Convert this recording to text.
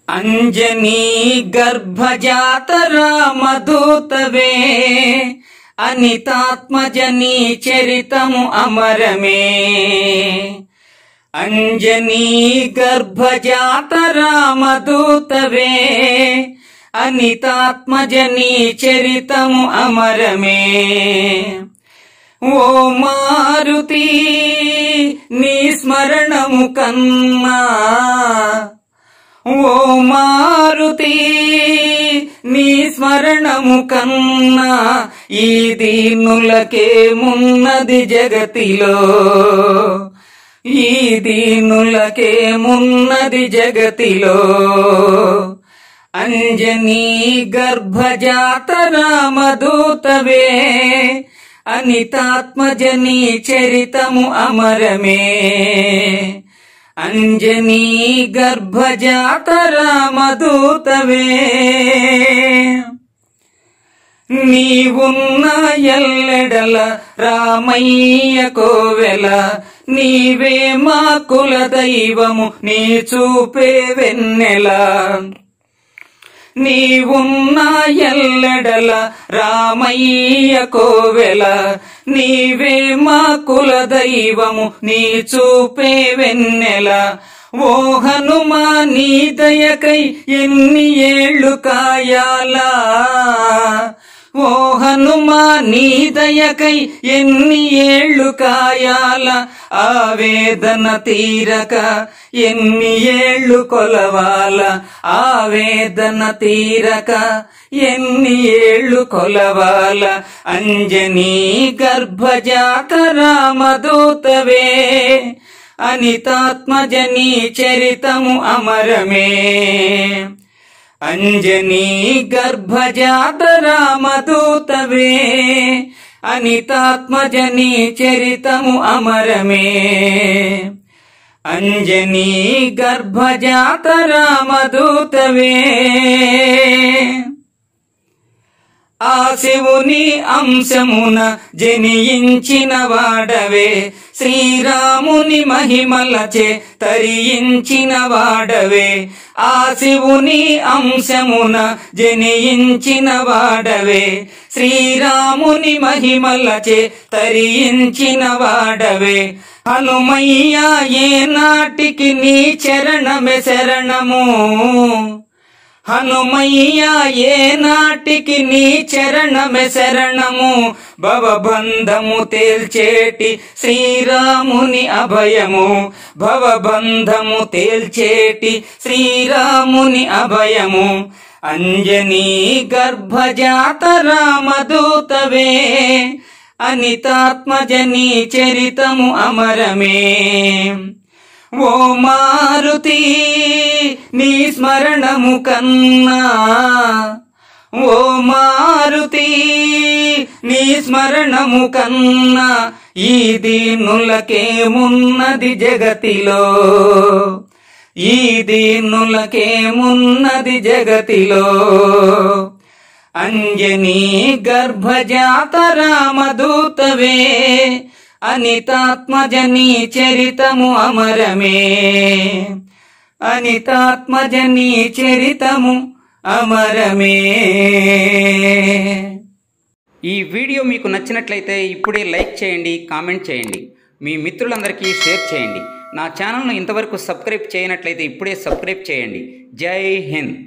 అంజనీ గర్భజాత రామదూతవే అనితాత్మజనీ చరితము అమరమే అంజనీ గర్భజాత రామదూతవే అనితాత్మజనీ చరితము అమరమే ఓ మారుతి నీ స్మరణము కన్నా ఓ మారుతి నీ స్మరణము కన్నా ఈ దీనులకేమున్నది జగతిలో ఈ దీనులకేమున్నది జగతిలో అంజనీ గర్భజాత రామదూతవే అనితాత్మజనీ చరితము అమరమే అంజనీ గర్భజాత రామదూతవే నీవున్న ఎల్లెడల రామయ్య కోవెల నీవే మా కుల దైవము నీ చూపే వెన్నెల నీవున్న ఎల్లెడల రామయ్య కోవెల నీవే మా కుల దైవము నీ చూపే వెన్నెల ఓ హనుమా నీ దయకై ఎన్ని ఏళ్ళు కాయాలా ఓ హనుమా నీ దయకై ఎన్ని ఏళ్ళు కాయాల ఆవేదన తీరక ఎన్ని ఏళ్ళు కొలవాల ఆవేదన తీరక ఎన్ని ఏళ్ళు కొలవాల అంజనీ గర్భజాత రామదూతవే అనితాత్మజనీ చరితము అమరమే అంజనీ గర్భజాత రామదూతవే అనితాత్మజనీ చరితము అమరమే అంజనీ గర్భజాత రామదూతవే ఆ శివుని అంశమున జనియించిన వాడవే శ్రీరాముని మహిమలచే తరించిన వాడవే ఆ శివుని అంశమున జనియించిన వాడవే శ్రీరాముని మహిమలచే తరించిన వాడవే హనుమయ్య ఏ నాటికి నీ చరణమే శరణము హనుమయ్య ఏ నాటికి నీ చరణమే శరణము భవబంధము తేల్చేటి శ్రీరాముని అభయము భవబంధము తేల్చేటి శ్రీరాముని అభయము అంజనీ గర్భజాత రామదూతవే అనితాత్మజనీ చరితము అమరమే ఓ మారుతి నీ స్మరణము కన్నా ఓ మారుతి నీ స్మరణము కన్నా ఈ దీనులకేమున్నది జగతిలో ఈ దీనులకేమున్నది జగతిలో అంజనీ గర్భజాత రామదూతవే అనితాత్మజనీ చరితము అమరమే అనితాత్మజనీ చరితము అమరమే ఈ వీడియో మీకు నచ్చినట్లయితే ఇప్పుడే లైక్ చేయండి కామెంట్ చేయండి మీ మిత్రులందరికీ షేర్ చేయండి నా ఛానల్ను ఇంతవరకు సబ్స్క్రైబ్ చేయనట్లయితే ఇప్పుడే సబ్స్క్రైబ్ చేయండి జై హింద్